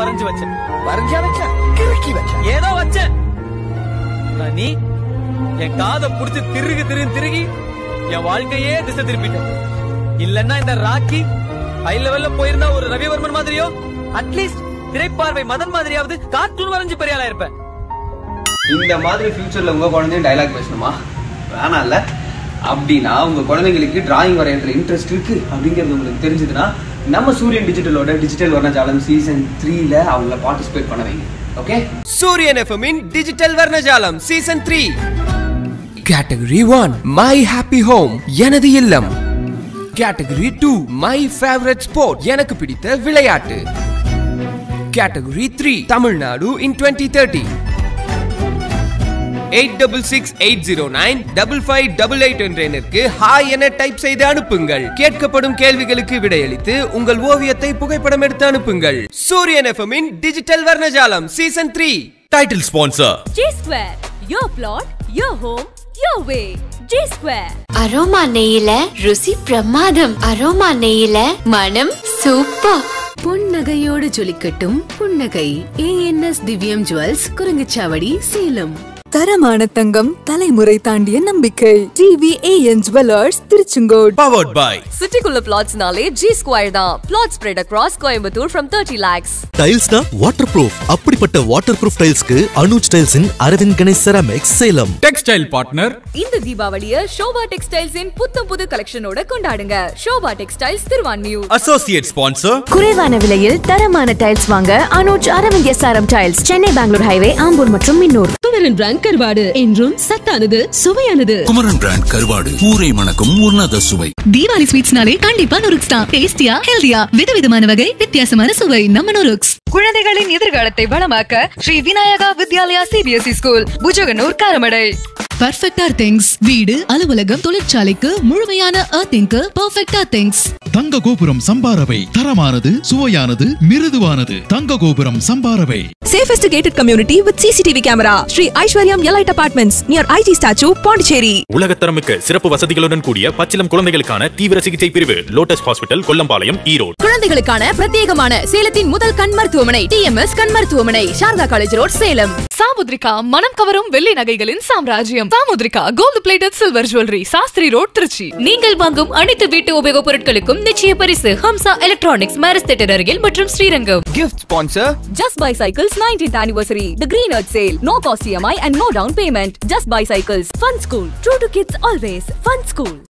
வரைஞ்சு வச்சேன் வரைஞ்சா வச்ச கிறுக்கி வச்ச ஏதோ வச்சேன் ஆனா நீ என் காதை புடிச்சு திருகு திருகு திருகி என் வாழ்க்கையே திசை திருப்பிட்ட இல்லன்னா இந்த ராக்கி ஹை லெவல்ல போயிருந்தா ஒரு ரவிவர்மன் மாதிரியோ அட்லீஸ்ட் திரைப்பார்வை மதன் மாதிரியாவது கார்ட்டூன் வரைஞ்சு பெரிய ஆளா இருப்பேன் இந்த மாதிரி ஃபியூச்சர்ல உங்க குழந்தையும் டைலாக் பேசணுமா வேணாம் இல்ல அப்படின்னா உங்க குழந்தைங்களுக்கு டிராயிங் வரையறதுல இன்ட்ரெஸ்ட் இருக்கு அப்படிங்கிறது உங்களுக்கு தெரிஞ்சதுன்னா நம்ம சூரியன் டிஜிட்டலோட டிஜிட்டல் வர்ணஜாலம் சீசன் த்ரீல அவங்கள பார்ட்டிசிபேட் பண்ண வைங்க ஓகே சூரியன் எஃப்எம்மின் digital Varnajalam season three category one my happy home எனது இல்லம் category two my favourite sport எனக்கு பிடித்த விளையாட்டு category three Tamil Nadu in twenty thirty eight double six eight zero nine double five double eight என்ற எண்ணிற்கு ஹாய் என டைப் செய்து அனுப்புங்கள் கேட்கப்படும் கேள்விகளுக்கு விடையளித்து உங்கள் ஓவியத்தை புகைப்படம் எடுத்து அனுப்புங்கள் சூரியன் எஃப்எம்மின் digital Varnajalam season three Title sponsor J Square, your plot, your home, your way. J Square. Aroma நெய்யில ருசி பிரமாதம் அரோமா நெய்யில மனம் சூப்பர் புன்னகையோடு ஜொலிக்கட்டும் புன்னகை ஏஎன்எஸ் திவ்யம் ஜுவல்ஸ் குரங்குச்சாவடி சேலம் தரமான தங்கம் தலைமுறை தாண்டிய நம்பிக்கை TVAN jewellers Tiruchengode powered by சிட்டிக்குள்ள பிளாட்ஸ்னாலே ஜி ஸ்கொயர் தான் plot spread across Coimbatore from thirty lakhs டைல்ஸ்னா வாட்டர் ப்ரூஃப் அப்படிப்பட்ட வாட்டர் ப்ரூஃப் டைல்ஸ்க்கு அனுஜ் டைல்ஸின் Aravind Ganesh ceramics Salem textile partner இந்த தீபாவளிய ஷோபா டெக்ஸ்டைல்ஸின் புத்தம் புது கலெக்ஷனோட கொண்டாடுங்க Shoba textiles Thiruvanmiyur associate sponsor குறைவான விலையில் தரமான டைல்ஸ் வாங்க Anuj Aravind SRM tiles Chennai Bangalore highway Ambur மற்றும் மின்னூர் குமரன் பிராண்ட் கருவாடு என்றும் சத்தானது சுவையானது குமரன் பிராண்ட் கருவாடு ஊரை மணக்கும் உன்னத சுவை தீபாவளி ஸ்வீட்ஸ்னாலே கண்டிப்பா நுருக்ஸ் தான் டேஸ்டியா ஹெல்தியா விதவிதமான வகை வித்தியாசமான சுவை நம்ம நுருக்ஸ் குழந்தைகளின் எதிர்காலத்தை வளமாக்க ஸ்ரீ விநாயகா வித்யாலயா சிபிஎஸ்இ ஸ்கூல் புஜகனூர் காரமடை பர்ஃபெக்டா திங்ஸ் வீடு அலுவலகம் தொழிற்சாலைக்கு முழுமையான அர்த்திங்க்கு பர்ஃபெக்டா திங்ஸ் தங்க கோபுரம் சம்பாரவை தரமானது சுவையானது மிருதுவானது தங்க கோபுரம் சம்பாரவை safest gated community with CCTV camera Sri Aishwaryam elite apartments near IG statue Pondicherry உலகத்தரமிக்க சிறப்பு வசதிகளுடன் கூடிய பச்சிலம் குழந்தைகளுக்கான தீவிர சிகிச்சை பிரிவு லோட்டஸ் ஹாஸ்பிட்டல் கொல்லம்பாளையம் ஈரோடு குழந்தைகளுக்கான பிரத்யேகமான சேலத்தின் முதல் கண் மருத்துவமனை டிஎம்எஸ் கண் மருத்துவமனை சாரதா காலேஜ் ரோட் சேலம் சாமுத்ரிகா மனம் கவரும் வெள்ளி நகைகளின் சாம்ராஜ்யம் Samudrika gold plated silver jewellery Sastri road Trichy நீங்கள் வாங்கும் அனைத்து வீட்டு உபயோகப் பொருட்களுக்கும் நிச்சய பரிசு ஹம்சா எலக்ட்ரானிக்ஸ் மேரஸ் தேட்டர் அருகில் மற்றும் Srirangam gift sponsor just buy cycles 19th anniversary the green earth sale no cost EMI and no down payment just buy cycles fun school true to kids always fun school